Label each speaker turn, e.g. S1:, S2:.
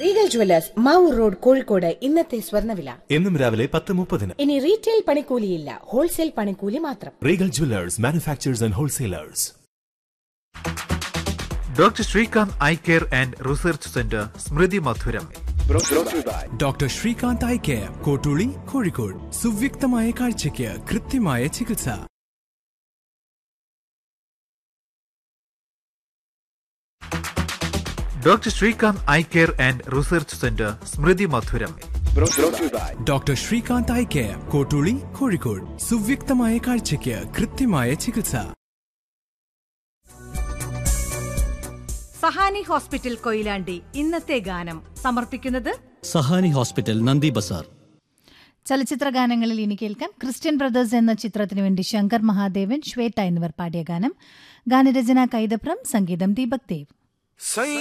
S1: Regal jewellers Mavoor road Kozhikode ഇന്നത്തെ സ്വർണ്ണവില
S2: എന്നും രാവിലെ പത്ത് മുപ്പതിന്
S1: ഇനി റീറ്റെയിൽ പണിക്കൂലിയില്ല ഹോൾസെയിൽ പണിക്കൂലി മാത്രം
S2: Regal jewellers manufacturers and wholesalers
S3: doctor Srikanth eye care and research centre സ്മൃതി മധുരം
S4: doctor Srikanth eye care Kottooli Kozhikode സുവ്യക്തമായ കാഴ്ചയ്ക്ക് കൃത്യമായ ചികിത്സ
S3: doctor Srikanth eye care and research centre സ്മൃതി മധുരം
S4: doctor Srikanth eye care Kottooli Kozhikode സുവ്യക്തമായ കാഴ്ചയ്ക്ക് കൃത്യമായ ചികിത്സ
S5: സഹാനി ഹോസ്പിറ്റൽ കൊയിലാണ്ടി ഇന്നത്തെ ഗാനം സമർപ്പിക്കുന്നത്
S6: സഹാനി ഹോസ്പിറ്റൽ നന്ദി ബസാർ
S7: ചലച്ചിത്ര ഗാനങ്ങളിൽ ഇനി കേൾക്കാം ക്രിസ്ത്യൻ ബ്രദേഴ്സ് എന്ന ചിത്രത്തിനു വേണ്ടി ശങ്കർ മഹാദേവൻ ശ്വേത എന്നിവർ പാടിയ ഗാനം ഗാനരചന കൈതപ്രം സംഗീതം ദീപക് ദേവ്